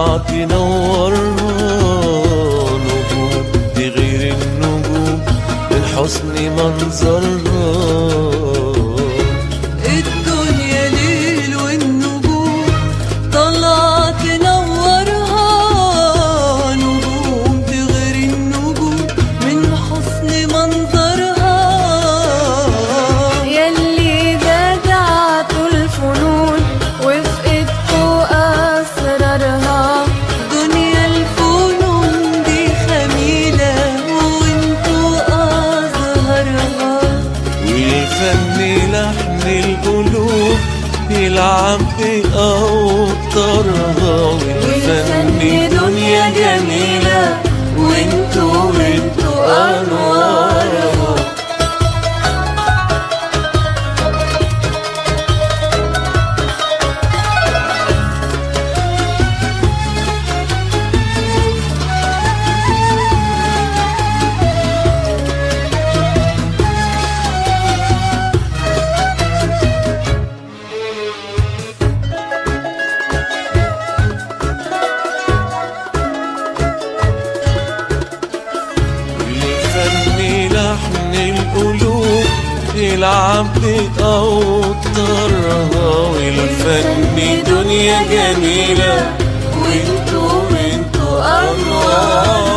طلعت نورها نجوم دي غير النجوم من حسن منظرها الدنيا ليل والنجوم طلعت تنورها نجوم تغير النجوم من حسن منظرها يلي بدعت الفنون وفقدتوا أسرارها دنيا الفنون دي خميلة وانتوا أزهرها والفن لحن القلوب يلعب بأوتارها والفن دنيا جميلة وانتوا وانتوا أنوارها والفن لحن القلوب يلعب بأوتارها والفن دنيا جميلة وانتوا وانتوا أنوار